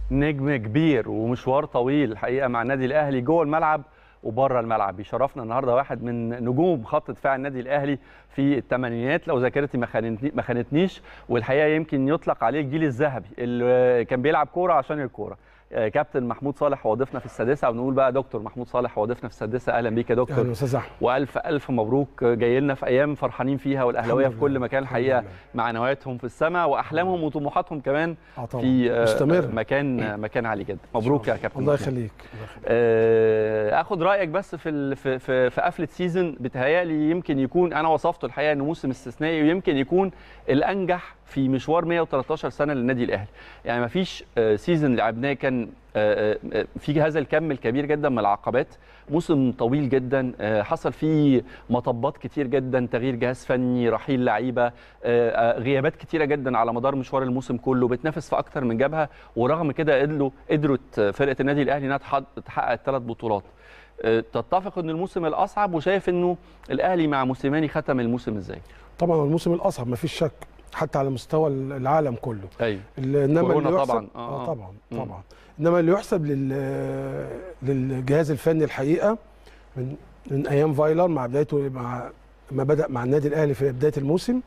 نجم كبير ومشوار طويل الحقيقه مع النادي الاهلي جوه الملعب وبره الملعب بيشرفنا النهارده واحد من نجوم خط دفاع النادي الاهلي في الثمانينات لو ذاكرتي ما خانتني- ما خانتنيش والحقيقه يمكن يطلق عليه الجيل الذهبي اللي كان بيلعب كوره عشان الكوره آه، كابتن محمود صالح هو ضيفنا في السادسه ونقول بقى دكتور محمود صالح هو ضيفنا في السادسه اهلا بيك يا اهلا دكتور استاذ احمد والف الف مبروك جاي لنا في ايام فرحانين فيها والاهلاويه الحمد في كل لله. مكان الحمد الحقيقه لله. معنوياتهم في السماء واحلامهم وطموحاتهم كمان اه طبعا في آه، مستمر مكان مكان عالي جدا مبروك يا كابتن الله محمود. يخليك الله يخليك. آه، اخد رايك بس في ال- في في, في قفله سيزون بتهيالي يمكن يكون انا وصفته الحقيقه انه موسم استثنائي ويمكن يكون الانجح في مشوار 113 سنه للنادي الاهلي يعني ما فيش سيزون لعبناه كان آه، آه، في هذا الكم الكبير جدا من العقبات موسم طويل جدا آه، حصل فيه مطبات كتير جدا تغيير جهاز فني رحيل لعيبه آه، آه، غيابات كتيره جدا على مدار مشوار الموسم كله بتنافس في اكتر من جبهه ورغم كده قدروا قدرت فرقه النادي الاهلي انها تحقق- تحقق الثلاث بطولات آه، تتفق ان الموسم الاصعب وشايف انه الاهلي مع موسيماني ختم الموسم ازاي طبعا الموسم الاصعب ما فيش شك حتى على مستوى العالم كله ايوه ال- انما كورونا اللي يحسب طبعاً. آه، اه آه. طبعا مم. طبعا انما اللي يحسب لل للجهاز الفني الحقيقه من من ايام فايلر مع بدايته مع ما بدا مع النادي الاهلي في بدايه الموسم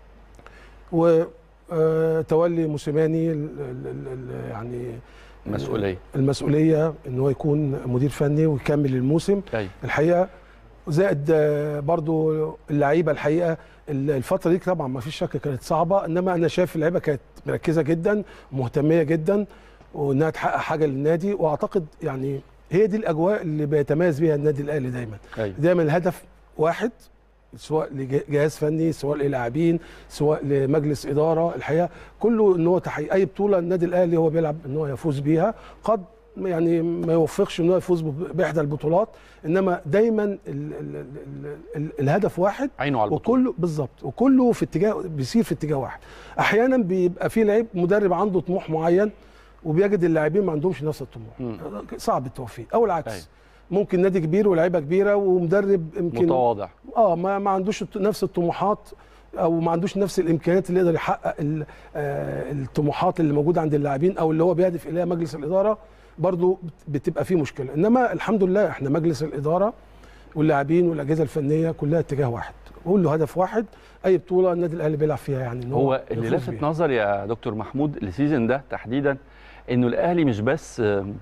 وتولي موسيماني ال- ال- ال- ال- يعني مسؤوليه المسؤوليه ان هو يكون مدير فني ويكمل الموسم ايوه الحقيقه زائد آه، برضو اللعيبه الحقيقه ال- الفتره دي طبعا ما فيش شك كانت صعبه انما انا شايف اللعيبه كانت مركزه جدا ومهتميه جدا وانها تحقق حاجه للنادي واعتقد يعني هي دي الاجواء اللي بيتميز بيها النادي الاهلي دايما ايوه دايما الهدف واحد سواء لجهاز فني سواء للاعبين سواء لمجلس اداره الحقيقه كله ان هو تحقيق اي بطوله النادي الاهلي هو بيلعب ان هو يفوز بيها قد يعني ما يوفقش ان هو يفوز ب- باحدى البطولات انما دايما ال ال ال ال الهدف واحد عينه على البطوله وكله بالظبط وكله في اتجاه بيسير في اتجاه واحد احيانا بيبقى في لعيب مدرب عنده طموح معين وبيجد اللاعبين ما عندهمش نفس الطموح مم. صعب التوفيق او العكس أيوة. ممكن نادي كبير ولاعيبه كبيره ومدرب يمكن متواضع اه ما, ما عندوش الت- نفس الطموحات او ما عندوش نفس الامكانيات اللي يقدر يحقق ال- آه، الطموحات اللي موجوده عند اللاعبين او اللي هو بيهدف اليها مجلس الاداره برضو بت- بتبقى فيه مشكله انما الحمد لله احنا مجلس الاداره واللاعبين والاجهزه الفنيه كلها اتجاه واحد كله هدف واحد اي بطوله النادي الاهلي بيلعب فيها يعني إن هو اللي يفوز لفت بيها. نظري يا دكتور محمود السيزون ده تحديدا انه الاهلي مش بس آم،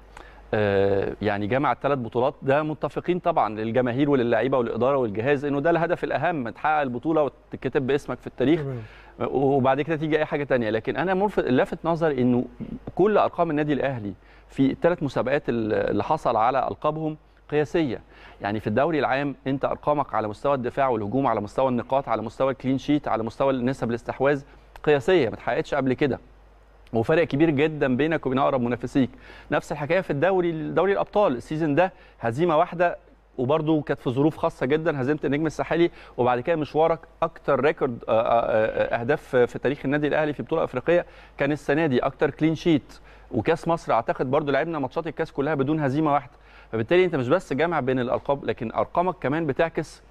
آه، يعني جمع الثلاث بطولات ده متفقين طبعا للجماهير وللعيبه والاداره والجهاز انه ده الهدف الاهم تحقق البطوله وتتكتب باسمك في التاريخ تمام. وبعد كده تيجي اي حاجه تانية لكن انا ملفت لافت نظري انه كل ارقام النادي الاهلي في الثلاث مسابقات اللي حصل على القابهم قياسيه يعني في الدوري العام انت ارقامك على مستوى الدفاع والهجوم على مستوى النقاط على مستوى الكلين شيت على مستوى نسب الاستحواذ قياسيه ما اتحققتش قبل كده وفرق كبير جدا بينك وبين اقرب منافسيك نفس الحكايه في الدوري دوري الابطال السيزون ده هزيمه واحده وبرده كانت في ظروف خاصه جدا هزيمه النجم الساحلي وبعد كده مشوارك اكتر ريكورد آه، آه، اهداف في تاريخ النادي الاهلي في بطوله افريقيه كان السنه دي اكتر كلين شيت وكاس مصر اعتقد برده لعبنا ماتشات الكاس كلها بدون هزيمه واحده فبالتالي انت مش بس جامع بين الالقاب لكن ارقامك كمان بتعكس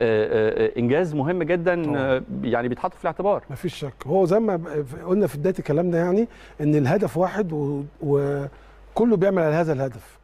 آه، آه، انجاز مهم جدا طبعاً. آه، يعني بيتحط في الاعتبار ما فيش شك هو زي ما ب- قلنا في بدايه كلامنا يعني ان الهدف واحد و- وكله بيعمل على هذا الهدف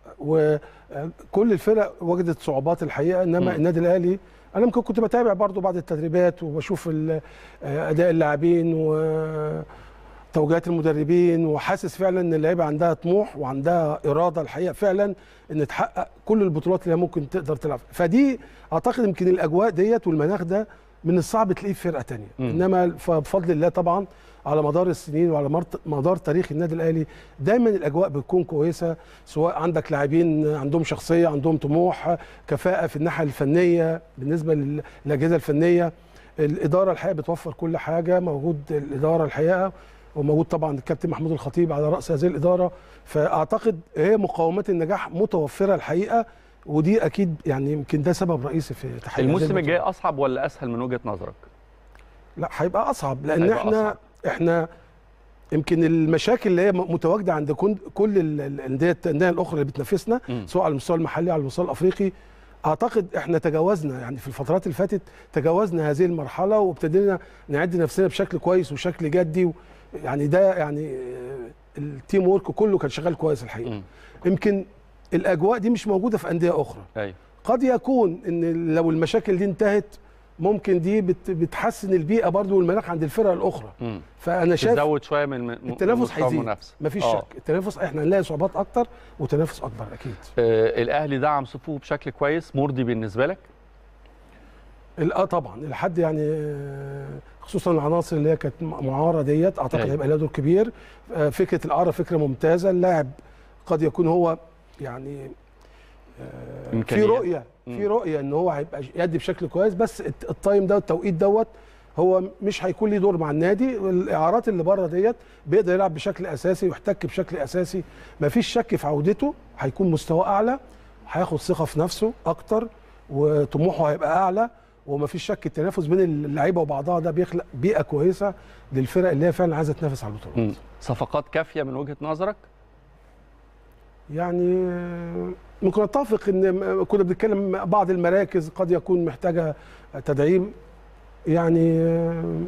وكل الفرق وجدت صعوبات الحقيقه انما مم. النادي الاهلي انا ممكن كنت بتابع برضو بعد التدريبات وبشوف ال- اداء اللاعبين وتوجيهات المدربين وحاسس فعلا ان اللعيبه عندها طموح وعندها اراده الحقيقه فعلا ان تحقق كل البطولات اللي هي ممكن تقدر تلعب فدي اعتقد يمكن الاجواء ديت والمناخ ده من الصعب تلاقيه في فرقه تانية مم. انما فبفضل الله طبعا على مدار السنين وعلى مرت- مدار تاريخ النادي الاهلي دايما الاجواء بتكون كويسه سواء عندك لاعبين عندهم شخصيه عندهم طموح كفاءه في الناحيه الفنيه بالنسبه لل- للاجهزه الفنيه الاداره الحقيقه بتوفر كل حاجه موجود الاداره الحقيقه وموجود طبعا الكابتن محمود الخطيب على راس هذه الاداره فاعتقد هي مقومات النجاح متوفره الحقيقه ودي اكيد يعني يمكن ده سبب رئيسي في تحقيق هذه الموسم البطولة. الجاي اصعب ولا اسهل من وجهه نظرك؟ لا هيبقى اصعب لان هيبقى احنا أصعب. احنا يمكن المشاكل اللي هي متواجده عند كن- كل ال- الانديه الانديه الاخرى اللي بتنافسنا مم. سواء على المستوى المحلي او على المستوى الافريقي اعتقد احنا تجاوزنا يعني في الفترات اللي فاتت تجاوزنا هذه المرحله وابتدينا نعد نفسنا بشكل كويس وشكل جدي و يعني ده يعني التيم وورك كله كان شغال كويس الحقيقه مم. يمكن الاجواء دي مش موجوده في انديه اخرى ايوه قد يكون ان لو المشاكل دي انتهت ممكن دي بت بتحسن البيئه برضو والمناخ عند الفرق الاخرى مم. فانا شايف تزود شويه من من التنافس مستوى هيزيد المنافسه مفيش آه. شك التنافس احنا هنلاقي صعوبات اكتر وتنافس اكبر اكيد آه الاهلي دعم صفوفه بشكل كويس مرضي بالنسبه لك ال- اه طبعا لحد يعني آه، خصوصا العناصر اللي هي كانت م- معاره ديت اعتقد أيوة. هيبقى لها دور كبير آه، فكره الاعاره فكره ممتازه اللاعب قد يكون هو يعني آه، في إمكانيات. رؤيه في مم. رؤيه ان هو هيبقى يأدي بشكل كويس بس الت- التايم ده التوقيت دوت هو مش هيكون ليه دور مع النادي الاعارات اللي بره ديت بيقدر يلعب بشكل اساسي ويحتك بشكل اساسي مفيش شك في عودته هيكون مستواه اعلى هياخد ثقه في نفسه اكتر وطموحه هيبقى اعلى ومفيش شك التنافس بين اللعيبه وبعضها ده بيخلق بيئه كويسه للفرق اللي هي فعلا عايزه تنافس على البطولات مم. صفقات كافيه من وجهه نظرك يعني آه، ممكن اتفق ان م- كنا بنتكلم بعض المراكز قد يكون محتاجه تدعيم يعني آه،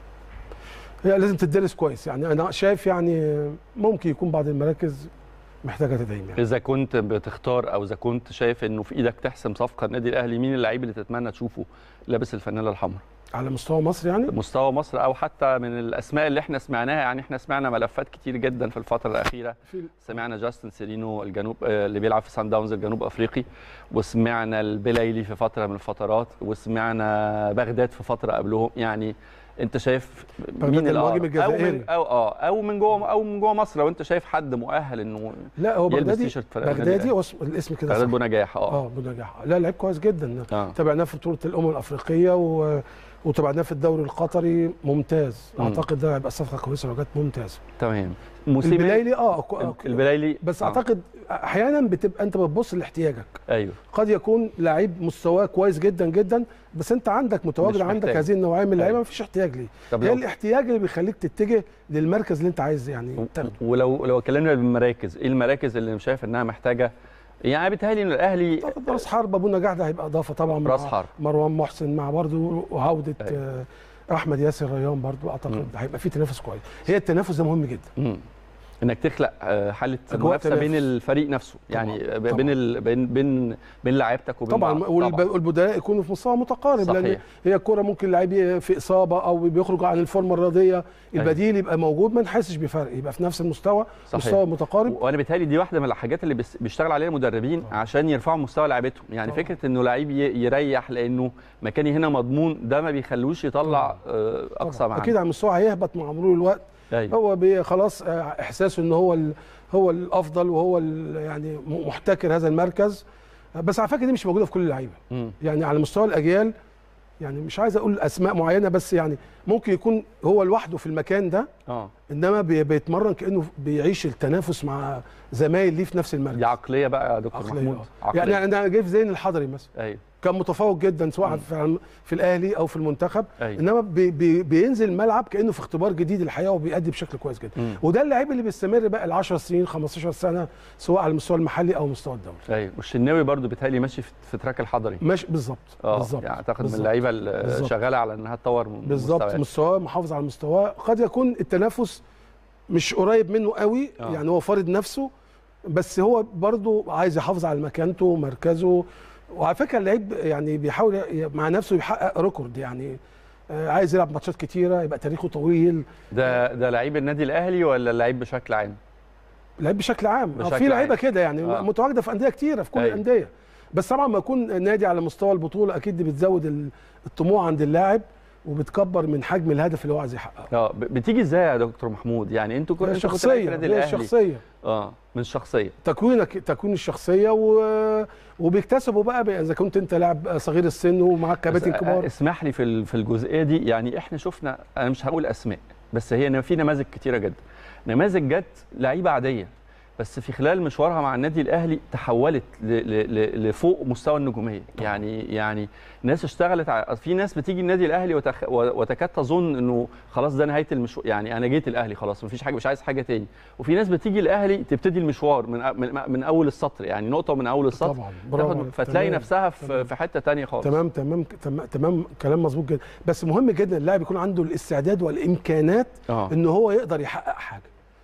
هي لازم تدرس كويس يعني انا شايف يعني آه، ممكن يكون بعض المراكز محتاجه تدعيم يعني اذا كنت بتختار او اذا كنت شايف انه في ايدك تحسم صفقه النادي الاهلي مين اللعيب اللي تتمنى تشوفه لابس الفانيله الحمراء على مستوى مصر يعني مستوى مصر او حتى من الاسماء اللي احنا سمعناها يعني احنا سمعنا ملفات كتير جدا في الفتره الاخيره في سمعنا جاستن سيرينو الجنوب آه، اللي بيلعب في سان داونز الجنوب افريقي وسمعنا البلايلي في فتره من الفترات وسمعنا بغداد في فتره قبلهم يعني انت شايف بغداد مين المهاجم الأقرب؟ او الجزائري. من او اه او من جوه او من جوه مصر لو انت شايف حد مؤهل انه لا هو يلبس بغدادي تيشيرت فريق النادي بغدادي الأهلي. هو اسم- الاسم كده بغداد صح. بونجاح اه اه بنجاح لا لعيب كويس جدا اه تابعناه في بطوله الامم الافريقيه و... وتابعناه في الدوري القطري ممتاز مم. اعتقد ده هيبقى صفقه كويسه لو جت ممتازه تمام موسيماني البلايلي اه كو- آه، البلايلي بس آه. اعتقد احيانا بتبقى انت بتبص لاحتياجك ايوه قد يكون لعيب مستواه كويس جدا جدا بس انت عندك متواجد مش عندك محتاج. هذه النوعيه من اللعيبه أيوة. مفيش احتياج ليه طب هي لو الاحتياج اللي بيخليك تتجه للمركز اللي انت عايز يعني تاخده ولو لو اتكلمنا بالمراكز ايه المراكز اللي شايف انها محتاجه يعني بيتهيألي ان الاهلي اعتقد راس حرب ابو نجاح ده هيبقى اضافه طبعا مع راس حرب مروان محسن مع برضه وعوده أيوة. آه، احمد ياسر ريان برضه اعتقد مم. هيبقى في تنافس كويس هي التنافس ده مهم جدا مم. انك تخلق آه، حاله أجواء منافسه بين تنافس. الفريق نفسه يعني طبعاً، ب- طبعاً. بين ال... بين بين بين لعيبتك وبين طبعا بعض. والب- والبدلاء يكونوا في مستوى متقارب لان صحيح. هي الكوره ممكن لعيب في اصابه او بيخرج عن الفورمه الرياضيه البديل يبقى موجود ما نحسش بفرق يبقى في نفس المستوى صحيح. مستوى متقارب وانا بيتهيألي دي واحده من الحاجات اللي بيس- بيشتغل عليها المدربين طبعاً. عشان يرفعوا مستوى لعيبتهم يعني طبعاً. فكره انه لعيب ي- يريح لانه مكاني هنا مضمون ده ما بيخلوش يطلع آه، اقصى طبعاً. ما اكيد على المستوى هيهبط مع مرور الوقت ايوه هو بي خلاص آه، احساسه ان هو ال هو الافضل وهو ال- يعني م- محتكر هذا المركز آه، بس على فكره دي مش موجوده في كل اللعيبه مم. يعني على مستوى الاجيال يعني مش عايز اقول اسماء معينه بس يعني ممكن يكون هو لوحده في المكان ده اه انما بي- بيتمرن كانه بيعيش التنافس مع زمايل ليه في نفس المركز دي عقليه بقى يا دكتور عقلية، محمود آه. عقليه يعني انا جاي في ذهن الحضري مثلا ايوه كان متفوق جدا سواء مم. في, في الاهلي او في المنتخب ايوه انما بي بي بينزل الملعب كانه في اختبار جديد الحياه وبيأدي بشكل كويس جدا مم. وده اللعيب اللي بيستمر بقى ال 10 سنين 15 سنه سواء على المستوى المحلي او مستوى الدولي ايوه والشناوي برضو بيتهيألي ماشي في, في تراك الحضري ماشي بالظبط اه بالظبط يعني اعتقد من بالظبط. اللعيبه اللي بالظبط. شغاله على انها تطور من بالظبط مستويات. مستواه محافظ على مستواه قد يكون التنافس مش قريب منه قوي آه. يعني هو فارض نفسه بس هو برضه عايز يحافظ على مكانته ومركزه وعلى فكره اللعيب يعني بيحاول ي- مع نفسه يحقق ريكورد يعني آه، عايز يلعب ماتشات كتيره يبقى تاريخه طويل ده ده لعيب النادي الاهلي ولا اللعيب بشكل عام؟ لعيب بشكل عام آه، بشكل في لعيبه عام. كده يعني آه. متواجده في انديه كتيره في كل أيوة. الانديه بس طبعا ما يكون نادي على مستوى البطوله اكيد دي بتزود ال- الطموح عند اللاعب وبتكبر من حجم الهدف اللي هو عايز يحققه اه ب- بتيجي ازاي يا دكتور محمود؟ يعني انتوا كنتوا هي انت كنت لعيب في شخصيه النادي هي الاهلي شخصيه اه من شخصيه تكوينك تكوين الشخصيه و... وبيكتسبوا بقى بقى اذا كنت انت لاعب صغير السن ومعاك كباتن بس كبار اسمح لي في ال- في الجزئيه دي يعني احنا شفنا انا مش هقول اسماء بس هي في نماذج كتيره جدا نماذج جت لعيبه عاديه بس في خلال مشوارها مع النادي الاهلي تحولت ل- ل- ل- لفوق مستوى النجوميه يعني يعني ناس اشتغلت ع- في ناس بتيجي النادي الاهلي وتخ... و- وتكاد تظن انه خلاص ده نهايه المشوار يعني انا جيت الاهلي خلاص مفيش حاجه مش عايز حاجه تاني وفي ناس بتيجي الاهلي تبتدي المشوار من أ- من, من اول السطر يعني نقطه من اول السطر طبعا برافو تاخد عليك. فتلاقي تمام. نفسها في, تمام. في حته تانية خالص تمام تمام تمام تمام كلام مظبوط جدا بس مهم جدا اللاعب يكون عنده الاستعداد والامكانات اه ان هو يقدر يحقق حاجه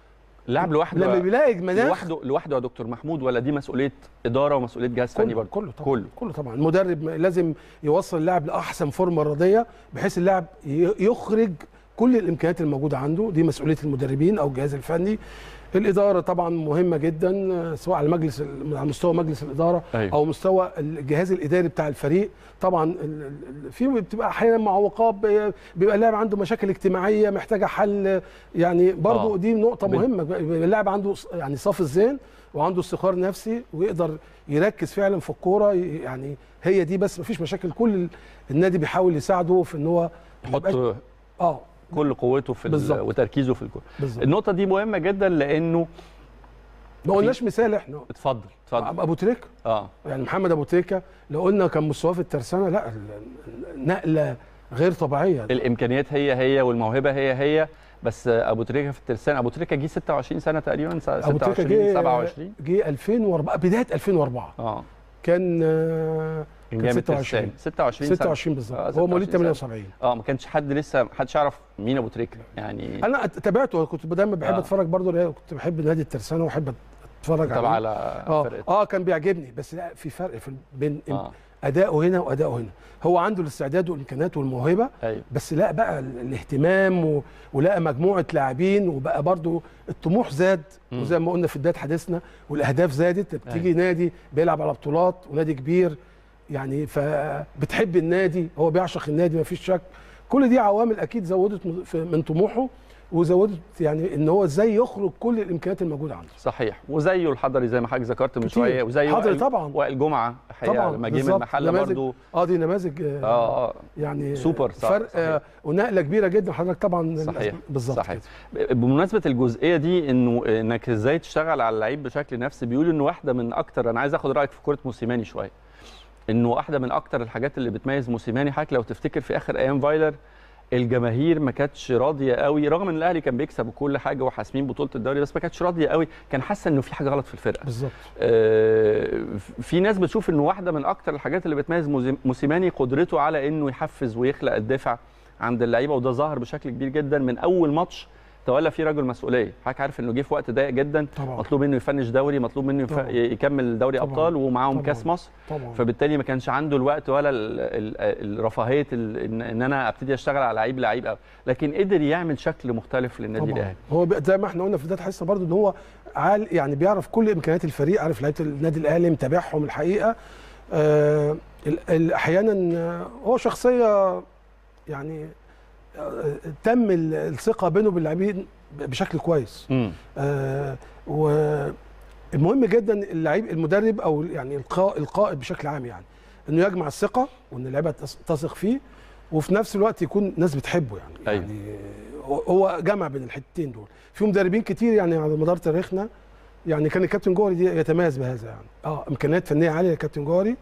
اللاعب لوحده لما بيلاقي مناخ لوحده لوحده يا دكتور محمود ولا دي مسؤوليه اداره ومسؤوليه جهاز فني كله برضه كله طبعا كله. كله طبعا المدرب لازم يوصل اللاعب لاحسن فورمه رياضيه بحيث اللاعب ي- يخرج كل الامكانيات الموجوده عنده دي مسؤوليه المدربين او الجهاز الفني الاداره طبعا مهمه جدا آه، سواء على مجلس ال- على مستوى مجلس الاداره أيوة. او مستوى الجهاز الاداري بتاع الفريق طبعا ال- ال- في بتبقى احيانا معوقات ب- بيبقى اللاعب عنده مشاكل اجتماعيه محتاجه حل يعني برضو آه. دي نقطه بن- مهمه بيبقى اللاعب عنده ص- يعني صافي الذهن وعنده استقرار نفسي ويقدر يركز فعلا في الكوره ي- يعني هي دي بس مفيش مشاكل كل ال- النادي بيحاول يساعده في ان هو ما يبقاش- يحط اه كل قوته في ال- بالظبط. وتركيزه في الكوره بالظبط النقطه دي مهمه جدا لانه ما قلناش مثال احنا اتفضل اتفضل ابو تريكه اه يعني محمد ابو تريكه لو قلنا كان مستواه في الترسانه لا ال- ال- نقله غير طبيعيه الامكانيات هي هي والموهبه هي هي بس ابو تريكه في الترسانه ابو تريكه جه 26 سنه تقريبا س- ابو تريكه 26 جه 27 جه 2004 بدايه 2004 اه كان آه، كان كان جامد 26 26 26 سنة. 26 آه، بالظبط هو مواليد 26 78 اه ما كانش حد لسه ما حدش يعرف مين ابو تريكه يعني انا تابعته كنت دايما بحب آه. اتفرج برضه كنت بحب نادي الترسانه واحب اتفرج طبعا عليه على اه فرقه اه كان بيعجبني بس لا في فرق في بين اه اداؤه هنا واداؤه هنا هو عنده الاستعداد والامكانيات والموهبه ايوه بس لا بقى ال- الاهتمام و... ولقى مجموعه لاعبين وبقى برضو الطموح زاد مم. وزي ما قلنا في بدايه حديثنا والاهداف زادت بتيجي أيوة. نادي بيلعب على بطولات ونادي كبير يعني فبتحب النادي هو بيعشق النادي ما فيش شك كل دي عوامل اكيد زودت من- في- من طموحه وزودت يعني ان هو ازاي يخرج كل الامكانيات الموجوده عنده صحيح وزيه الحضري زي ما حضرتك ذكرت من كتير. شويه وزيه حضري وائل- طبعا. وائل جمعه الحقيقه طبعا لما جه من بالظبط. المحله نماذج- برضه اه دي نماذج آه اه اه يعني سوبر، صح، فرق صحيح. آه ونقله كبيره جدا حضرتك طبعا صحيح بالظبط صحيح كده. بمناسبه الجزئيه دي انه انك ازاي تشتغل على اللعيب بشكل نفسي بيقولوا انه واحده من اكتر انا عايز اخد رايك في كره موسيماني شويه انه واحده من اكتر الحاجات اللي بتميز موسيماني حضرتك لو تفتكر في اخر ايام فايلر الجماهير ما كانتش راضيه قوي رغم ان الاهلي كان بيكسب وكل حاجه وحاسمين بطوله الدوري بس ما كانتش راضيه قوي كان حاسه انه في حاجه غلط في الفرقه بالظبط آه، في ناس بتشوف انه واحده من اكتر الحاجات اللي بتميز موزي- موسيماني قدرته على انه يحفز ويخلق الدافع عند اللعيبه وده ظهر بشكل كبير جدا من اول ماتش تولى فيه رجل مسؤوليه حضرتك عارف انه جه في وقت ضيق جدا طبعا مطلوب منه يفنش دوري مطلوب منه يف... طبعا. يكمل دوري طبعا. ابطال ومعاهم طبعا. كاس مصر طبعا فبالتالي ما كانش عنده الوقت ولا ال- ال- الرفاهيه ال- ان إن انا ابتدي اشتغل على لعيب لعيب أوي. لكن قدر يعمل شكل مختلف للنادي طبعا الاهلي هو بي- زي ما احنا قلنا في بدايه الحصه برضو ان هو عال يعني بيعرف كل امكانيات الفريق عارف لعيبه النادي الاهلي متابعهم الحقيقه آه ال- ال- احيانا آه، هو شخصيه يعني آه، تم ال- الثقه بينه وبين اللاعبين ب- بشكل كويس امم آه والمهم جدا اللعيب المدرب او يعني القا- القائد بشكل عام يعني انه يجمع الثقه وان اللعيبه تس- تثق فيه وفي نفس الوقت يكون ناس بتحبه يعني أيوة. يعني هو- هو جمع بين الحتتين دول في مدربين كتير يعني على مدار تاريخنا يعني كان الكابتن جوهري دي يتميز بهذا يعني اه امكانيات فنيه عاليه للكابتن جوهري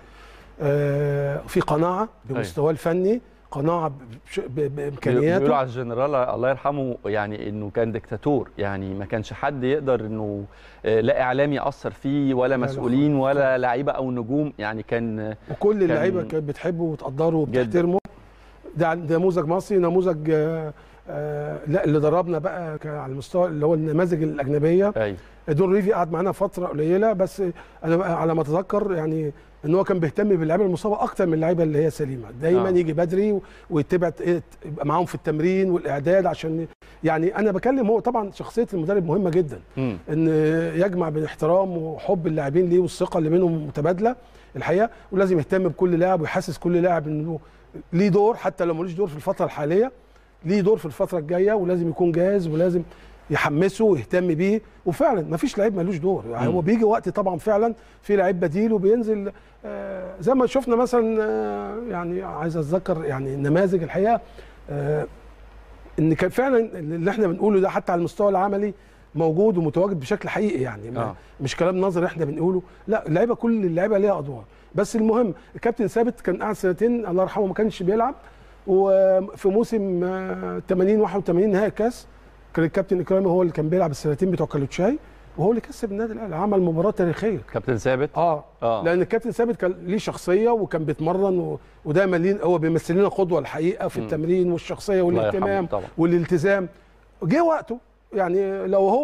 آه في قناعه بمستواه الفني قناعه بش- ب- بيقولوا بامكانياته على الجنرال الله يرحمه يعني انه كان ديكتاتور يعني ما كانش حد يقدر انه آه، لا اعلام ياثر فيه ولا لا مسؤولين ولا لعيبه او نجوم يعني كان وكل اللعيبه كان- كانت بتحبه وتقدره جداً. وبتحترمه ده ده نموذج مصري نموذج آه، آه، لا اللي دربنا بقى ك- على المستوى اللي هو النماذج الاجنبيه ايوه دون ريفي قعد معانا فتره قليله بس انا بقى على ما اتذكر يعني ان هو كان بيهتم باللعيبه المصابه اكتر من اللعيبه اللي هي سليمه دايما آه. آه. يجي بدري و- ويتبع إيه، يبقى معاهم في التمرين والاعداد عشان يعني انا بكلم هو طبعا شخصيه المدرب مهمه جدا امم ان يجمع بين احترام وحب اللاعبين ليه والثقه اللي بينهم متبادله الحقيقه ولازم يهتم بكل لاعب ويحسس كل لاعب انه ليه دور حتى لو ملوش دور في الفتره الحاليه ليه دور في الفتره الجايه ولازم يكون جاهز ولازم يحمسه ويهتم بيه وفعلا ما فيش لعيب ملوش دور يعني مم. هو بيجي وقت طبعا فعلا في لعيب بديل وبينزل آه، زي ما شفنا مثلا آه، يعني عايز اتذكر يعني نماذج الحقيقه آه، ان كان فعلا اللي احنا بنقوله ده حتى على المستوى العملي موجود ومتواجد بشكل حقيقي يعني ما آه. مش كلام نظري احنا بنقوله لا اللعيبه كل اللعيبه ليها ادوار بس المهم الكابتن ثابت كان قاعد سنتين الله يرحمه ما كانش بيلعب وفي موسم آه، 80 81 نهائي الكاس كان الكابتن اكرامي هو اللي كان بيلعب السنتين بتوع كالوتشاي وهو اللي كسب النادي الاهلي عمل مباراه تاريخيه كابتن ثابت اه اه لان الكابتن ثابت كان ليه شخصيه وكان بيتمرن و... ودايما ليه هو بيمثل لنا قدوه الحقيقه في مم. التمرين والشخصيه الله يرحمه والاهتمام طبعا والالتزام جه وقته يعني لو هو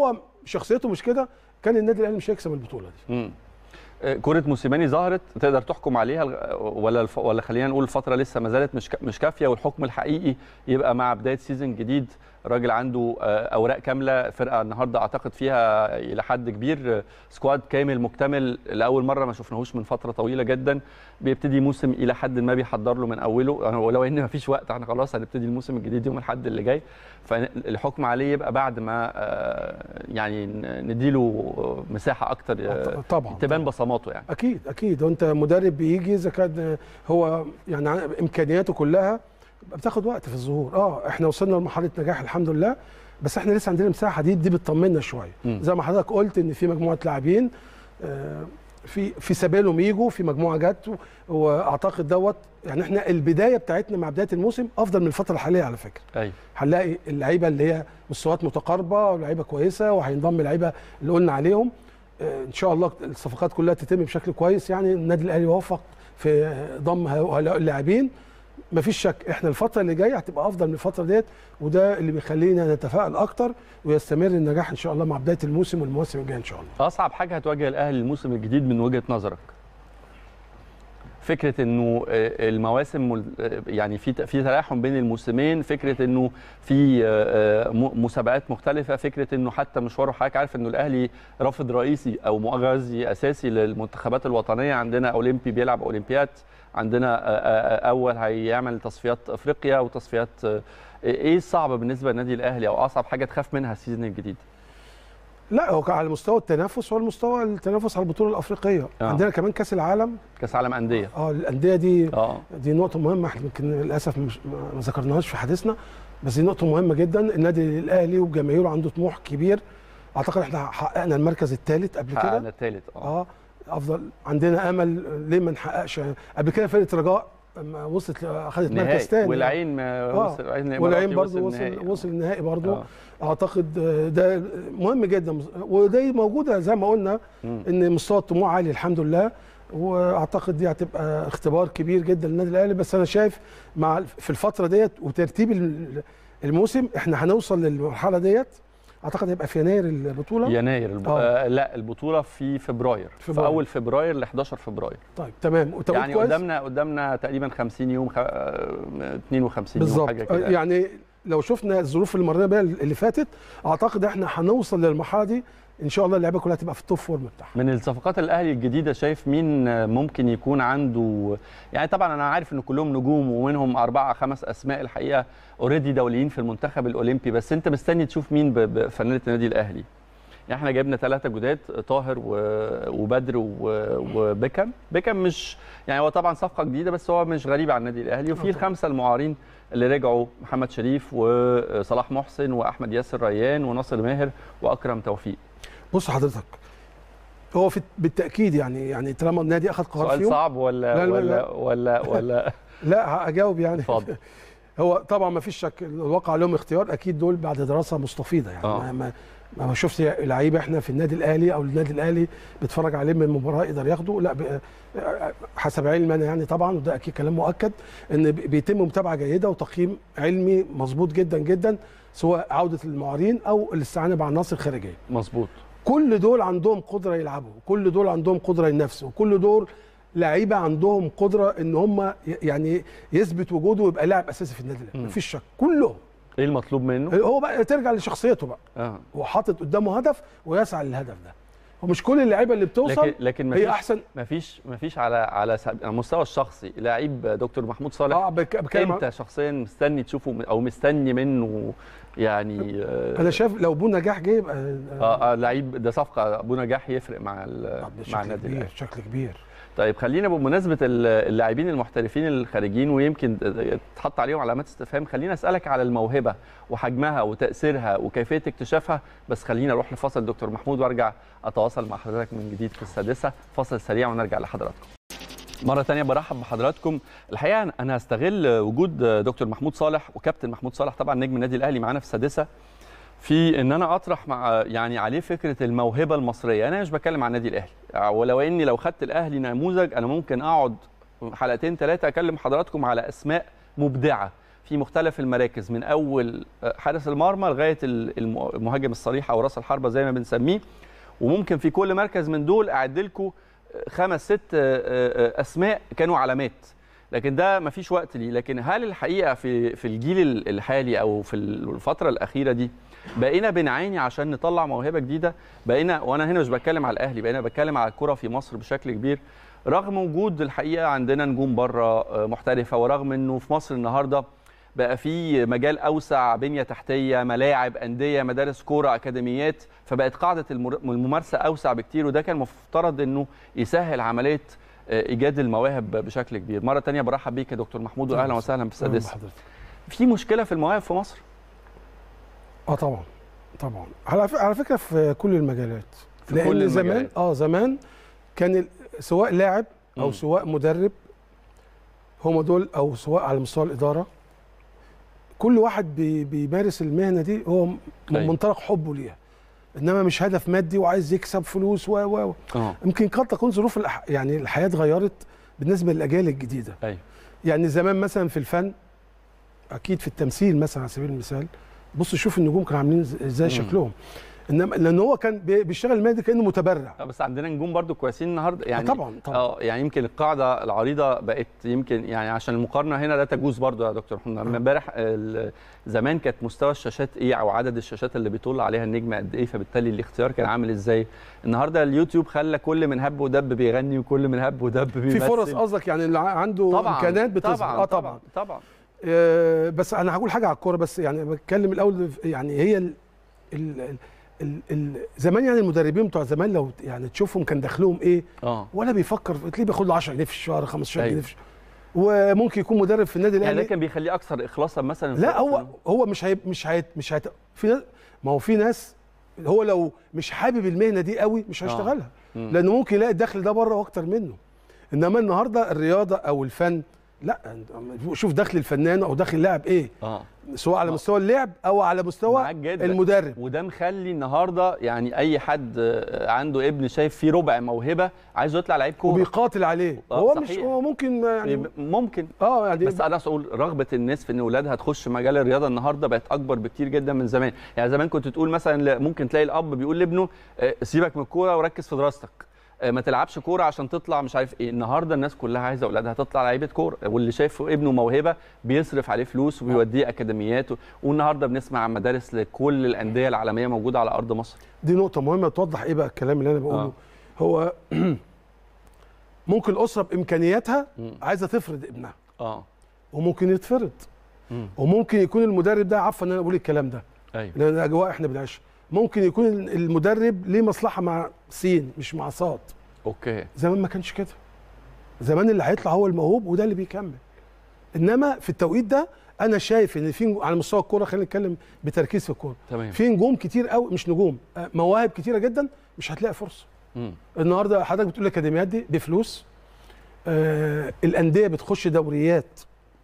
شخصيته مش كده كان النادي الاهلي مش هيكسب البطوله دي مم. آه، كرة موسيماني ظهرت تقدر تحكم عليها الغ- ولا الف... ولا خلينا نقول الفترة لسه ما زالت مش ك... مش كافية والحكم الحقيقي يبقى مع بداية سيزون جديد راجل عنده آه، اوراق كامله فرقه النهارده اعتقد فيها الى حد كبير آه، سكواد كامل مكتمل لاول مره ما شفناهوش من فتره طويله جدا بيبتدي موسم الى حد ما بيحضر له من اوله ولو ان ما فيش وقت احنا خلاص هنبتدي الموسم الجديد يوم الاحد اللي جاي فالحكم عليه يبقى بعد ما آه، يعني ن- نديله مساحه اكتر آه، طبعا تبان بصماته يعني اكيد اكيد وانت مدرب بيجي اذا كان هو يعني عن- امكانياته كلها بتاخد وقت في الظهور اه احنا وصلنا لمرحله نجاح الحمد لله بس احنا لسه عندنا مساحه دي دي بتطمنا شويه مم. زي ما حضرتك قلت ان في مجموعه لاعبين آه، في في سبيلهم يجوا في مجموعه جت و- واعتقد دوت يعني احنا البدايه بتاعتنا مع بدايه الموسم افضل من الفتره الحاليه على فكره ايوه هنلاقي اللعيبه اللي هي مستويات متقاربه ولعيبه كويسه وهينضم اللعيبه اللي قلنا عليهم آه، ان شاء الله الصفقات كلها تتم بشكل كويس يعني النادي الاهلي وفق في ضم هؤلاء اللاعبين مفيش شك احنا الفتره اللي جايه هتبقى افضل من الفتره ديت وده اللي بيخلينا نتفائل اكتر ويستمر النجاح ان شاء الله مع بدايه الموسم والمواسم الجايه ان شاء الله اصعب حاجه هتواجه الاهلي الموسم الجديد من وجهه نظرك فكره انه آه، المواسم مل- آه، يعني في في تلاحم بين الموسمين فكره انه في آه، آه، م- مسابقات مختلفه فكره انه حتى مشواره حضرتك عارف انه الاهلي رافض رئيسي او مغذي اساسي للمنتخبات الوطنيه عندنا اولمبي بيلعب اولمبياد عندنا آه، آه، آه، اول هيعمل تصفيات افريقيا وتصفيات آه، ايه الصعب بالنسبه للنادي الاهلي او اصعب حاجه تخاف منها السيزون الجديد لا هو على مستوى التنافس هو المستوى التنافس على البطوله الافريقيه آه. عندنا كمان كاس العالم كاس عالم انديه اه الانديه دي اه دي نقطة مهمة احنا يمكن للأسف مش ما ذكرناهاش في حديثنا بس دي نقطة مهمة جدا النادي الأهلي وجماهيره عنده طموح كبير أعتقد احنا حققنا المركز الثالث قبل حققنا كده الثالث اه اه أفضل عندنا أمل ليه ما نحققش قبل كده فرقة رجاء لما وصلت أخذت مركز نهائي ثاني والعين ما آه. وصل العين والعين الإماراتي برضه وصل النهائي. وصل النهائي برضه آه. اعتقد آه، ده مهم جدا ودي موجوده زي ما قلنا مم. ان مستوى الطموح عالي الحمد لله واعتقد دي هتبقى اختبار كبير جدا للنادي الاهلي بس انا شايف مع في الفتره ديت وترتيب ال- الموسم احنا هنوصل للمرحله ديت اعتقد هيبقى في يناير البطوله يناير الب... آه. آه لا البطوله في فبراير في فبراير. اول فبراير ل 11 فبراير طيب تمام وتوقيت يعني كويس قدامنا قدامنا تقريبا 50 يوم خ... آه، 52 يوم بالظبط حاجه آه، كده يعني لو شفنا الظروف اللي مرينا بيها اللي فاتت اعتقد احنا هنوصل للمرحله دي ان شاء الله اللعيبه كلها تبقى في التوب فورم بتاعها من الصفقات الاهلي الجديده شايف مين آه، ممكن يكون عنده يعني طبعا انا عارف ان كلهم نجوم ومنهم اربعه خمس اسماء الحقيقه اوريدي دوليين في المنتخب الاولمبي بس انت مستني تشوف مين ب- بفنانه النادي الاهلي يعني احنا جايبنا ثلاثه جداد طاهر و- وبدر و- وبيكم بيكم مش يعني هو طبعا صفقه جديده بس هو مش غريب على النادي الاهلي وفي طبعاً. الخمسه المعارين اللي رجعوا محمد شريف وصلاح محسن واحمد ياسر ريان وناصر ماهر واكرم توفيق بص حضرتك هو في بالتاكيد يعني يعني طالما النادي اخذ قرار سؤال فيهم صعب ولا لا، لا، ولا لا. ولا ولا لا هجاوب يعني اتفضل. هو طبعا ما فيش شك الواقع عليهم اختيار اكيد دول بعد دراسه مستفيضه يعني آه. ما ما ما شفت لعيبه احنا في النادي الاهلي او النادي الاهلي بيتفرج عليه من مباراه يقدر ياخده لا ب- حسب علمي انا يعني طبعا وده اكيد كلام مؤكد ان بي- بيتم متابعه جيده وتقييم علمي مظبوط جدا جدا سواء عوده المعارين او الاستعانه بعناصر خارجيه مظبوط كل دول عندهم قدره يلعبوا كل دول عندهم قدره ينافسوا كل دول لعيبه عندهم قدره ان هم ي- يعني يثبت وجوده ويبقى لاعب اساسي في النادي الاهلي مم. مفيش شك كلهم ايه المطلوب منه هو بقى ترجع لشخصيته بقى اه هو حاطط قدامه هدف ويسعى للهدف ده ومش كل اللعيبه اللي بتوصل لكن لكن هي مفيش احسن مفيش مفيش على على سب- على المستوى الشخصي لعيب دكتور محمود صالح اه بك- بتكلم انت شخصيا مستني تشوفه م- او مستني منه يعني آه انا شايف لو بو نجاح جه يبقى اه, آه لعيب ده صفقه ابو نجاح يفرق مع ال- آه، مع بشكل النادي كبير الاهلي بشكل كبير طيب خلينا بمناسبه ال- اللاعبين المحترفين الخارجين ويمكن تحط عليهم علامات استفهام خلينا اسالك على الموهبه وحجمها وتاثيرها وكيفيه اكتشافها بس خلينا اروح لفاصل دكتور محمود وارجع اتواصل مع حضرتك من جديد في السادسه فاصل سريع ونرجع لحضراتكم مرة تانية برحب بحضراتكم الحقيقة أنا هستغل وجود دكتور محمود صالح وكابتن محمود صالح طبعا نجم النادي الأهلي معانا في السادسة في ان انا اطرح مع يعني عليه فكره الموهبه المصريه انا مش بتكلم عن النادي الاهلي ولو اني لو خدت الاهلي نموذج انا ممكن اقعد حلقتين ثلاثه اكلم حضراتكم على اسماء مبدعه في مختلف المراكز من اول آه، حارس المرمى لغايه ال- الم- المهاجم الصريح او راس الحربه زي ما بنسميه وممكن في كل مركز من دول اعد لكم خمس ست آه، آه، اسماء كانوا علامات لكن ده مفيش وقت ليه لكن هل الحقيقه في في الجيل ال- الحالي او في الفتره الاخيره دي بقينا بنعاني عشان نطلع موهبه جديده بقينا وانا هنا مش بتكلم على الاهلي بقينا بتكلم على الكره في مصر بشكل كبير رغم وجود الحقيقه عندنا نجوم بره آه، محترفه ورغم انه في مصر النهارده بقى في مجال اوسع بنيه تحتيه ملاعب انديه مدارس كوره اكاديميات فبقت قاعده المر- الممارسه اوسع بكتير وده كان مفترض انه يسهل عمليه آه، ايجاد المواهب بشكل كبير مره تانية برحب بيك يا دكتور محمود واهلا وسهلا أهلاً بالسادسه بحضرتك. في مشكله في المواهب في مصر اه طبعا طبعا على ف- على فكره في كل المجالات في لان كل زمان المجالات. اه زمان كان ال- سواء لاعب او مم. سواء مدرب هم دول او سواء على مستوى الاداره كل واحد بي بيمارس المهنه دي هو من أيوة. منطلق حبه ليها انما مش هدف مادي وعايز يكسب فلوس و و و. اه يمكن قد تكون ظروف الأح... يعني الحياه اتغيرت بالنسبه للاجيال الجديده ايوه يعني زمان مثلا في الفن اكيد في التمثيل مثلا على سبيل المثال بص شوف النجوم كانوا عاملين إز- ازاي مم. شكلهم انما لان هو كان بي- بيشتغل المهنه دي كانه متبرع آه، بس عندنا نجوم برضو كويسين النهارده يعني طبعا طبعا اه يعني يمكن القاعده العريضه بقت يمكن يعني عشان المقارنه هنا لا تجوز برضو يا دكتور محمد لما امبارح ال- زمان كانت مستوى الشاشات ايه او عدد الشاشات اللي بيطل عليها النجم قد ايه فبالتالي الاختيار كان عامل ازاي النهارده اليوتيوب خلى كل من هب ودب بيغني وكل من هب ودب في بيمثل فرص قصدك يعني اللي عنده طبعا امكانات بتظهر طبعا اه طبعا طبعا طبعا آه بس انا هقول حاجه على الكوره بس يعني بتكلم الاول يعني هي ال ال ال ال ال زمان يعني المدربين بتوع زمان لو يعني تشوفهم كان دخلهم ايه اه ولا بيفكر تلاقيه بياخد له 10 جنيه في الشهر 15 أيوة. جنيه في الشهر وممكن يكون مدرب في النادي يعني ده الاهلي كان بيخليه اكثر اخلاصا مثلا في- لا هو في- هو مش هي مش هي مش هي في ناس ما هو في ناس هو لو مش حابب المهنه دي قوي مش آه. هيشتغلها مم. لانه ممكن يلاقي الدخل ده بره واكتر منه انما النهارده الرياضه او الفن لا شوف دخل الفنان او دخل اللاعب ايه اه سواء على ما- مستوى اللعب او على مستوى معاك جدا. المدرب وده مخلي النهارده يعني اي حد آه، عنده ابن شايف فيه ربع موهبه عايزه يطلع لعيب كوره وبيقاتل عليه آه، هو مش صحيح. هو ممكن يعني ممكن اه يعني بس انا اقول رغبه الناس في ان اولادها تخش مجال الرياضه النهارده بقت اكبر بكتير جدا من زمان يعني زمان كنت تقول مثلا لا- ممكن تلاقي الاب بيقول لابنه آه، سيبك من الكوره وركز في دراستك آه، ما تلعبش كوره عشان تطلع مش عارف ايه النهارده الناس كلها عايزه اولادها تطلع لعيبه كوره واللي شايف ابنه موهبه بيصرف عليه فلوس وبيوديه اكاديميات و- والنهارده بنسمع عن مدارس لكل الانديه العالميه موجوده على ارض مصر دي نقطه مهمه توضح ايه بقى الكلام اللي انا بقوله آه. هو ممكن الاسره بامكانياتها مم. عايزه تفرض ابنها اه وممكن يتفرض مم. وممكن يكون المدرب ده عفوا ان انا اقول الكلام ده ايوه لان الاجواء احنا بنعيشها ممكن يكون المدرب ليه مصلحه مع سين مش مع صاد اوكي زمان ما كانش كده زمان اللي هيطلع هو الموهوب وده اللي بيكمل انما في التوقيت ده انا شايف ان في على مستوى الكوره خلينا نتكلم بتركيز في الكوره تمام في نجوم كتير قوي مش نجوم آه، مواهب كتيره جدا مش هتلاقي فرصه مم. النهارده حضرتك بتقول الاكاديميات دي بفلوس آه الانديه بتخش دوريات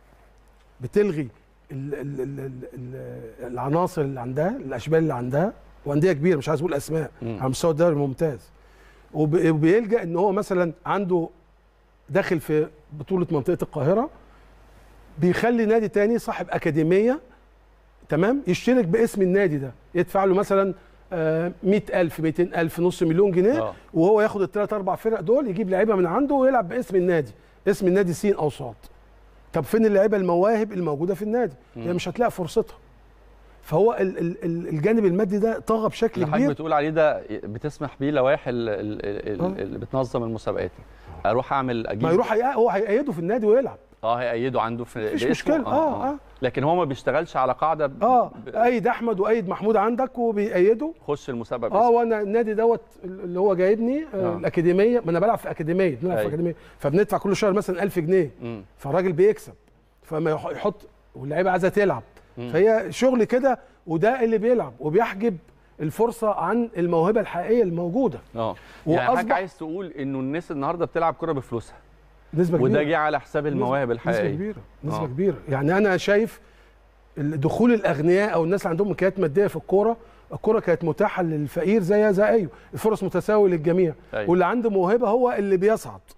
بتلغي ال ال ال ال ال العناصر اللي عندها الاشبال اللي عندها وانديه كبيره مش عايز اقول اسماء مم. على مستوى الدوري الممتاز وب- وبيلجا ان هو مثلا عنده داخل في بطوله منطقه القاهره بيخلي نادي تاني صاحب اكاديميه تمام يشترك باسم النادي ده يدفع له مثلا آه، 100000 200000 نص مليون جنيه اه وهو ياخد الثلاث اربع فرق دول يجيب لعيبه من عنده ويلعب باسم النادي اسم النادي سين او صاد طب فين اللعيبه المواهب الموجوده في النادي مم. هي مش هتلاقي فرصتها فهو ال ال ال الجانب المادي ده طغى بشكل اللي حضرتك كبير بتقول عليه ده بتسمح بيه لوائح ال- ال- ال- آه. اللي بتنظم المسابقات اروح اعمل اجيب ما يروح هي- هو هيأيده في النادي ويلعب اه هيأيده عنده في مفيش باسمه. مشكله اه اه لكن هو ما بيشتغلش على قاعده ب- اه ب- ايد احمد وايد محمود عندك وبيأيده خش المسابقه اه باسمه. وانا النادي دوت اللي هو جايبني آه. آه. الاكاديميه ما انا بلعب في اكاديميه بنلعب في أيوة. اكاديميه فبندفع كل شهر مثلا 1000 جنيه مم. فالراجل بيكسب فما يح- يحط واللعيبه عايزه تلعب مم. فهي شغل كده وده اللي بيلعب وبيحجب الفرصه عن الموهبه الحقيقيه الموجوده اه يعني حضرتك وأصبح- عايز تقول انه الناس النهارده بتلعب كوره بفلوسها نسبه وده كبيره جه على حساب المواهب نسبه الحقيقيه كبيره نسبه آه. كبيره يعني انا شايف ال- دخول الاغنياء او الناس اللي عندهم امكانيات ماديه في الكوره الكوره كانت متاحه للفقير زيها زي ايوه الفرص متساويه للجميع أيوة. واللي عنده موهبه هو اللي بيصعد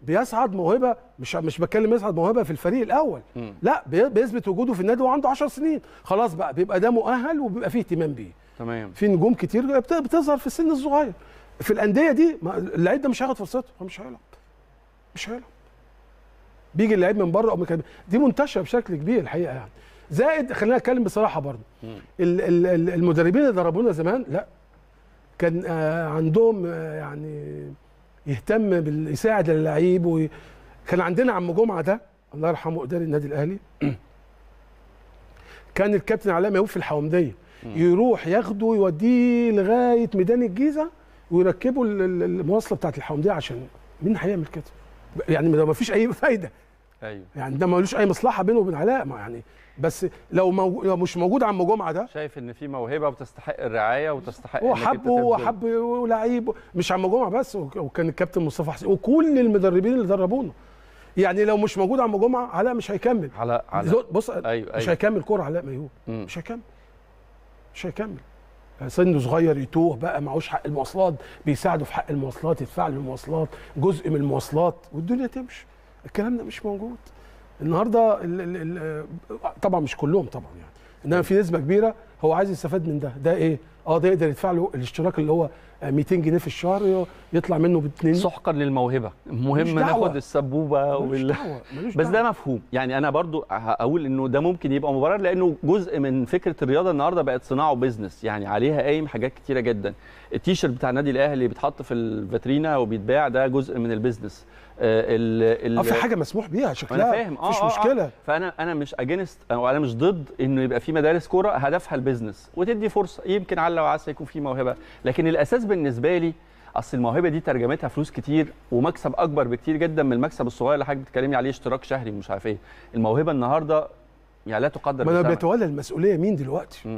بيصعد موهبه مش مش بتكلم يصعد موهبه في الفريق الاول مم. لا بي- بيثبت وجوده في النادي وعنده 10 سنين خلاص بقى بيبقى ده مؤهل وبيبقى فيه اهتمام بيه تمام في نجوم كتير بت- بتظهر في السن الصغير في الانديه دي ما- اللعيب ده مش هياخد فرصته هو مش هيلعب مش هيلعب بيجي اللعيب من بره او من كده. دي منتشره بشكل كبير الحقيقه يعني زائد خلينا نتكلم بصراحه برضه مم. ال- ال- ال- المدربين اللي دربونا زمان لا كان آه، عندهم آه، يعني يهتم بال- يساعد اللعيب وي... كان عندنا عم جمعه ده الله يرحمه اداري النادي الاهلي كان الكابتن علاء ميوب في الحومديه يروح ياخده يوديه لغايه ميدان الجيزه ويركبه ال- ال- المواصله بتاعت الحومديه عشان مين هيعمل كده؟ يعني ما فيش اي فايده ايوه يعني ده ملوش اي مصلحه بينه وبين علاء ما يعني بس لو, مو... لو مش موجود عم جمعه ده شايف ان في موهبه وتستحق الرعايه وتستحق هو إنك أنت حبه هو تبذل. حب لعيب مش عم جمعه بس وك- وكان الكابتن مصطفى حسين وكل المدربين اللي دربونا يعني لو مش موجود عم جمعه علاء مش هيكمل على على زو- بص ايوه مش ايوه هيكمل كوره علاء ميهوب مم. مش هيكمل مش هيكمل سنه صغير يتوه بقى معهوش حق المواصلات بيساعده في حق المواصلات يدفع له المواصلات جزء من المواصلات والدنيا تمشي الكلام ده مش موجود النهارده ال ال ال طبعا مش كلهم طبعا يعني انما في نسبه كبيره هو عايز يستفاد من ده ده ايه اه ده يقدر يدفع له الاشتراك اللي هو 200 جنيه في الشهر يطلع منه باثنين سحقا للموهبه ملوش مهم دعوة. ناخد السبوبه ملوش وال... دعوة، ملوش بس دعوة. ده مفهوم يعني انا برضو هقول انه ده ممكن يبقى مبرر لانه جزء من فكره الرياضه النهارده بقت صناعه وبزنس يعني عليها قايم حاجات كتيره جدا التيشيرت بتاع النادي الاهلي بيتحط في الفاترينا وبيتباع ده جزء من البيزنس آه ال... ال... اه في حاجه مسموح بيها انا شكلها فاهم اه مفيش آه، مشكله آه. فانا انا مش اجينست او انا مش ضد انه يبقى في مدارس كوره هدفها البيزنس وتدي فرصه يمكن على وعسى يكون في موهبه لكن الاساس بالنسبه لي اصل الموهبه دي ترجمتها فلوس كتير ومكسب اكبر بكتير جدا من المكسب الصغير اللي حضرتك بتتكلمي عليه اشتراك شهري ومش عارف ايه الموهبه النهارده يعني لا تقدر ما انا بثمن. بيتولى المسؤوليه مين دلوقتي مم.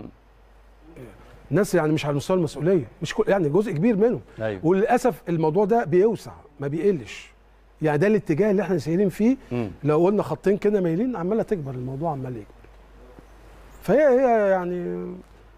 الناس يعني مش على مستوى المسؤوليه مش كل يعني جزء كبير منهم ايوه وللاسف الموضوع ده بيوسع ما بيقلش يعني ده الاتجاه اللي احنا سايرين فيه مم. لو قلنا خطين كده مايلين عماله تكبر الموضوع عمال يكبر فهي هي يعني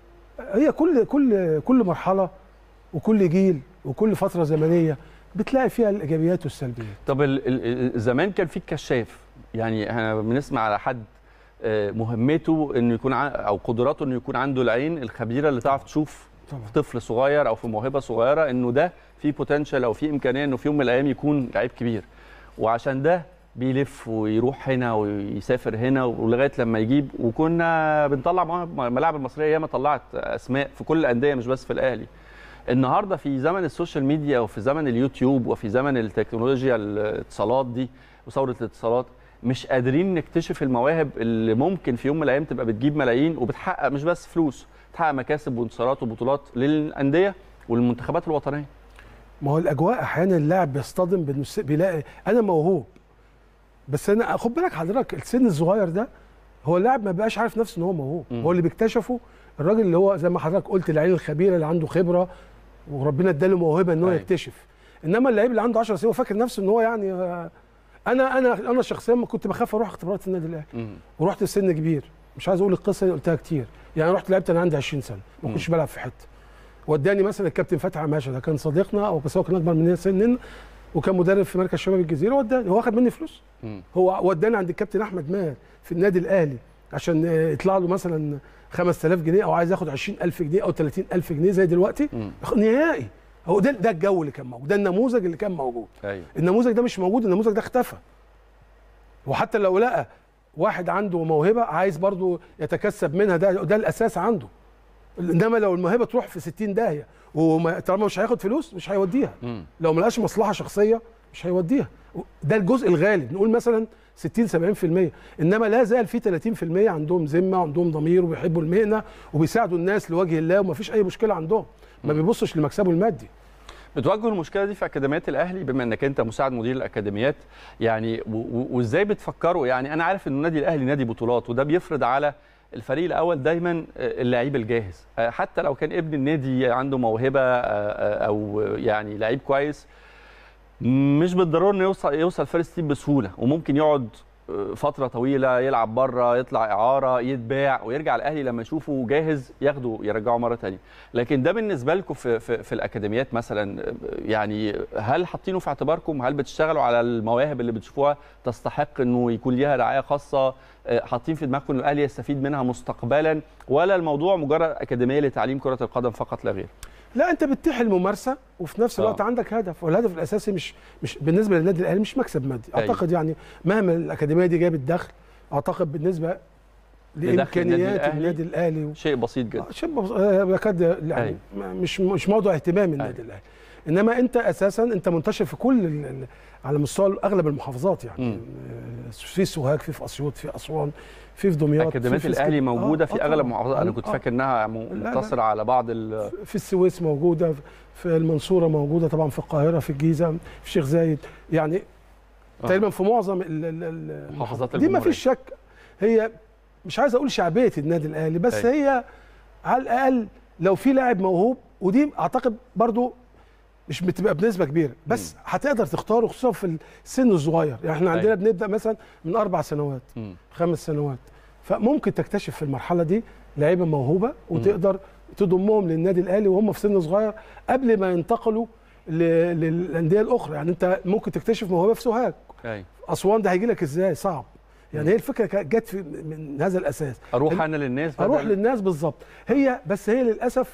هي كل كل كل مرحله وكل جيل وكل فتره زمنيه بتلاقي فيها الايجابيات والسلبيات طب ال- ال- ال- زمان كان في الكشاف يعني احنا بنسمع على حد آه، مهمته انه يكون ع- او قدراته انه يكون عنده العين الخبيره اللي تعرف تشوف طبعا في طفل صغير او في موهبه صغيره انه ده في بوتنشال او في امكانيه انه في يوم من الايام يكون لعيب كبير وعشان ده بيلف ويروح هنا ويسافر هنا ولغايه لما يجيب وكنا بنطلع مواهب- الملاعب المصريه ياما طلعت اسماء في كل الانديه مش بس في الاهلي النهارده في زمن السوشيال ميديا وفي زمن اليوتيوب وفي زمن التكنولوجيا الاتصالات دي وثوره الاتصالات مش قادرين نكتشف المواهب اللي ممكن في يوم من الايام تبقى بتجيب ملايين وبتحقق مش بس فلوس بتحقق مكاسب وانتصارات وبطولات للانديه والمنتخبات الوطنيه ما هو الاجواء احيانا اللاعب بيصطدم بانه الس- بيلاقي انا موهوب بس انا خد بالك حضرتك السن الصغير ده هو اللاعب ما بقاش عارف نفسه ان هو موهوب مم. هو اللي بيكتشفه الراجل اللي هو زي ما حضرتك قلت العين الخبيره اللي عنده خبره وربنا اداله موهبه ان هو أيوة. يكتشف انما اللعيب اللي عنده 10 سنين هو فاكر نفسه ان هو يعني آه، انا انا انا شخصيا ما كنت بخاف اروح اختبارات النادي الاهلي مم. ورحت السن كبير مش عايز اقول القصه اللي قلتها كتير يعني رحت لعبت انا عندي 20 سنه ما كنتش بلعب في حته وداني مثلا الكابتن فتحي عماشه ده كان صديقنا او بس هو كان اكبر مننا سنا وكان مدرب في مركز شباب الجزيره وداني هو اخد مني فلوس مم. هو وداني عند الكابتن احمد ماهر في النادي الاهلي عشان آه، يطلع له مثلا 5000 جنيه او عايز ياخد 20000 جنيه او 30000 جنيه زي دلوقتي مم. نهائي هو ده ده الجو اللي كان موجود ده النموذج اللي كان موجود ايوه النموذج ده مش موجود النموذج ده اختفى وحتى لو لقى واحد عنده موهبه عايز برضه يتكسب منها ده ده الاساس عنده انما لو الموهبه تروح في 60 داهيه وطالما مش هياخد فلوس مش هيوديها مم. لو ملقاش مصلحه شخصيه مش هيوديها ده الجزء الغالب نقول مثلا 60 70% انما لا زال في 30% عندهم ذمه وعندهم ضمير وبيحبوا المهنه وبيساعدوا الناس لوجه الله ومفيش اي مشكله عندهم ما بيبصش لمكسبه المادي بتواجهوا المشكله دي في اكاديميات الاهلي بما انك انت مساعد مدير الاكاديميات يعني و- و- وازاي بتفكروا يعني انا عارف ان النادي الاهلي نادي بطولات وده بيفرض على الفريق الاول دايما اللعيب الجاهز آه، حتى لو كان ابن النادي عنده موهبه آه، آه، او يعني لعيب كويس مش بالضروره انه يوصل يوصل فيرست تيم بسهوله وممكن يقعد فتره طويله يلعب بره يطلع اعاره يتباع ويرجع الاهلي لما يشوفه جاهز ياخده يرجعه مره ثانيه لكن ده بالنسبه لكم في, في, في الاكاديميات مثلا يعني هل حاطينه في اعتباركم هل بتشتغلوا على المواهب اللي بتشوفوها تستحق انه يكون ليها رعايه خاصه حاطين في دماغكم ان الاهلي يستفيد منها مستقبلا ولا الموضوع مجرد اكاديميه لتعليم كره القدم فقط لا غير لا انت بتتيح الممارسه وفي نفس الوقت آه. عندك هدف والهدف الاساسي مش مش بالنسبه للنادي الاهلي مش مكسب مادي أيوة. اعتقد يعني مهما الاكاديميه دي جابت دخل اعتقد بالنسبه النادي لامكانيات الأهلي النادي الاهلي شيء بسيط جدا شيء بس- آه، يكاد يعني أيوة. ما- مش مش موضوع اهتمام النادي الاهلي انما انت اساسا انت منتشر في كل ال- ال- على مستوى اغلب المحافظات يعني مم. آه، في سوهاج في في اسيوط في اسوان في في دمياط اكاديميات في الاهلي اسكندرية. موجوده آه، في آه اغلب طبعاً. المحافظات انا كنت آه. فاكر انها م- لا. مقتصره على بعض ال في السويس موجوده في المنصوره موجوده طبعا في القاهره في الجيزه في الشيخ زايد يعني آه. تقريبا في معظم ال- ال- ال- محافظات دي ما الجمهورية. فيش شك هي مش عايز اقول شعبيه النادي الاهلي بس أيوة. هي على الاقل لو في لاعب موهوب ودي اعتقد برضو مش بتبقى بنسبه كبيره بس هتقدر تختاره خصوصا في السن الصغير يعني احنا عندنا أيوة. بنبدا مثلا من اربع سنوات مم. خمس سنوات فممكن تكتشف في المرحله دي لعيبه موهوبه وتقدر تضمهم للنادي الاهلي وهم في سن صغير قبل ما ينتقلوا ل- للانديه الاخرى يعني انت ممكن تكتشف موهبه في سوهاج ايوه اسوان ده هيجي لك ازاي صعب يعني هي الفكره كانت جت في من هذا الاساس اروح انا للناس اروح بدل- للناس بالظبط هي بس هي للاسف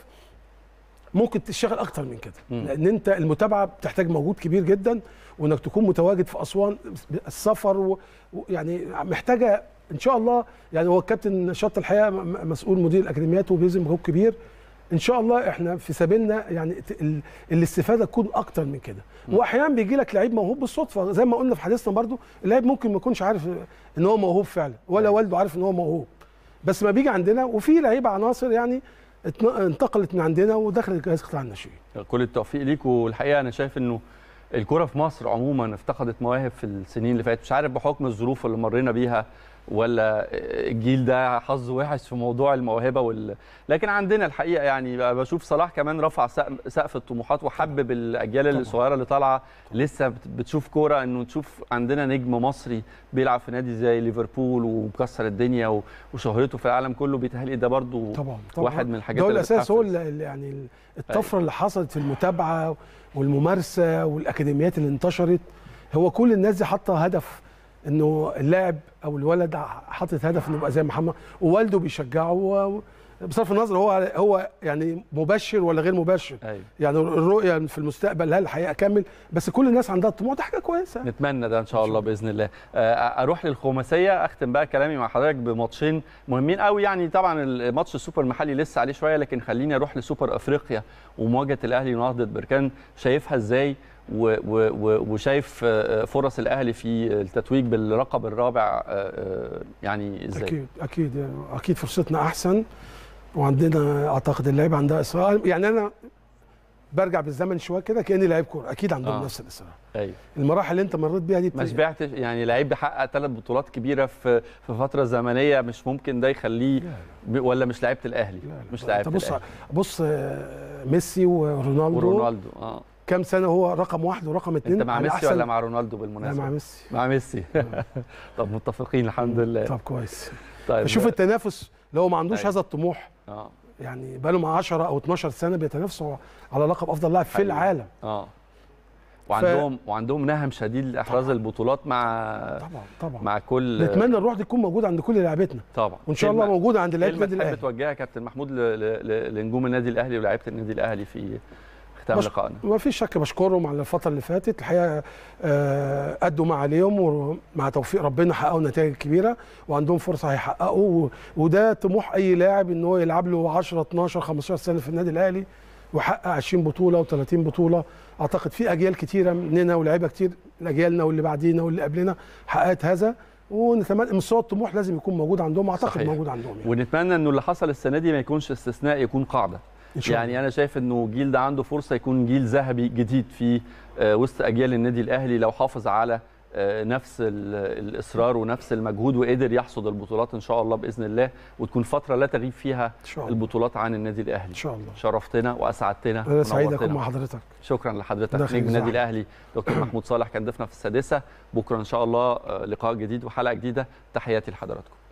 ممكن تشتغل اكتر من كده مم. لان انت المتابعه بتحتاج مجهود كبير جدا وانك تكون متواجد في اسوان السفر و- ويعني محتاجه ان شاء الله يعني هو الكابتن شط الحقيقه م- م- مسؤول مدير الاكاديميات وبيبذل مجهود كبير ان شاء الله احنا في سبيلنا يعني ت- ال- الاستفاده تكون اكتر من كده واحيانا بيجي لك لعيب موهوب بالصدفه زي ما قلنا في حديثنا برضو اللعيب ممكن ما يكونش عارف ان هو موهوب فعلا ولا والده عارف ان هو موهوب بس ما بيجي عندنا وفي لعيبه عناصر يعني اتن- انتقلت من عندنا ودخلت جهاز قطاع الناشئين كل التوفيق ليك والحقيقه انا شايف انه الكره في مصر عموما افتقدت مواهب في السنين اللي فاتت مش عارف بحكم الظروف اللي مرينا بيها ولا الجيل ده حظه وحش في موضوع الموهبه وال... لكن عندنا الحقيقه يعني بقى بشوف صلاح كمان رفع سقف- سقف الطموحات وحبب الاجيال طبعاً. الصغيره اللي طالعه لسه بت- بتشوف كوره انه تشوف عندنا نجم مصري بيلعب في نادي زي ليفربول ومكسر الدنيا و- وشهرته في العالم كله بيتهيألي ده برضو طبعا طبعا واحد من الحاجات ده هو اللي الاساس هو بتحفز. اللي اللي يعني الطفره اللي حصلت في المتابعه والممارسه والاكاديميات اللي انتشرت هو كل الناس دي حاطه هدف انه اللاعب او الولد حاطط هدف انه يبقى زي محمد ووالده بيشجعه و- بصرف النظر هو هو يعني مبشر ولا غير مبشر ايوه يعني الرؤيه في المستقبل هل هيكمل بس كل الناس عندها طموح ده حاجه كويسه نتمنى ده ان شاء الله باذن الله آه، اروح للخماسيه اختم بقى كلامي مع حضرتك بماتشين مهمين قوي يعني طبعا الماتش السوبر المحلي لسه عليه شويه لكن خليني اروح لسوبر افريقيا ومواجهه الاهلي ونهضه بركان شايفها ازاي و- و- و- وشايف آه، فرص الاهلي في التتويج باللقب الرابع آه، آه، يعني ازاي اكيد اكيد اكيد فرصتنا احسن وعندنا اعتقد اللعيبه عندها اصرار يعني انا برجع بالزمن شويه كده كاني لعيب كوره اكيد عندهم آه. نفس الاصرار ايوه المراحل اللي انت مريت بيها دي ما بت- شبعتش يعني لعيب بيحقق ثلاث بطولات كبيره في في فتره زمنيه مش ممكن ده يخليه ب- ولا مش لعيبه الاهلي لا لا مش لا. لعيبه انت بص الاهلي بص آه، ميسي ورونالدو, ورونالدو اه كام سنه هو رقم واحد ورقم اثنين انت مع على ميسي أحسن- ولا مع رونالدو لا بالمناسبه مع ميسي مع ميسي طب متفقين الحمد لله طب كويس طيب شوف التنافس لو هو ما عندوش أيوة. هذا الطموح اه يعني بقى لهم 10 او 12 سنه بيتنافسوا على لقب افضل لاعب في حقيقي. العالم اه وعندهم وعندهم نهم شديد لاحراز البطولات مع طبعا طبعا مع كل نتمنى الروح دي تكون موجوده عند كل لعيبتنا طبعا وان شاء الله كلمة- موجوده عند لعيبه كلمه النادي تحب الاهلي توجهها كابتن محمود ل- ل- ل- لنجوم النادي الاهلي ولاعيبه النادي الاهلي في ختام بش- لقائنا ما فيش شك بشكرهم على الفتره اللي فاتت الحقيقه آه، ادوا ما عليهم ومع توفيق ربنا حققوا نتائج كبيره وعندهم فرصه هيحققوا و- وده طموح اي لاعب ان هو يلعب له 10 12 15 سنه في النادي الاهلي ويحقق 20 بطوله و30 بطوله اعتقد في اجيال كتيره مننا ولاعيبه كتير اجيالنا واللي بعدينا واللي قبلنا حققت هذا ونتمنى مستوى الطموح لازم يكون موجود عندهم اعتقد صحيح. موجود عندهم يعني. ونتمنى انه اللي حصل السنه دي ما يكونش استثناء يكون قاعده إن شاء يعني انا شايف انه الجيل ده عنده فرصه يكون جيل ذهبي جديد في آه، وسط اجيال النادي الاهلي لو حافظ على آه، نفس ال- الاصرار ونفس المجهود وقدر يحصد البطولات ان شاء الله باذن الله وتكون فتره لا تغيب فيها ان شاء الله البطولات عن النادي الاهلي ان شاء الله شرفتنا واسعدتنا انا سعيد ونورتنا. اكون مع حضرتك شكرا لحضرتك داخل نجم النادي الزحمة. الاهلي دكتور محمود صالح كان ضيفنا في السادسه بكره ان شاء الله آه، لقاء جديد وحلقه جديده تحياتي لحضراتكم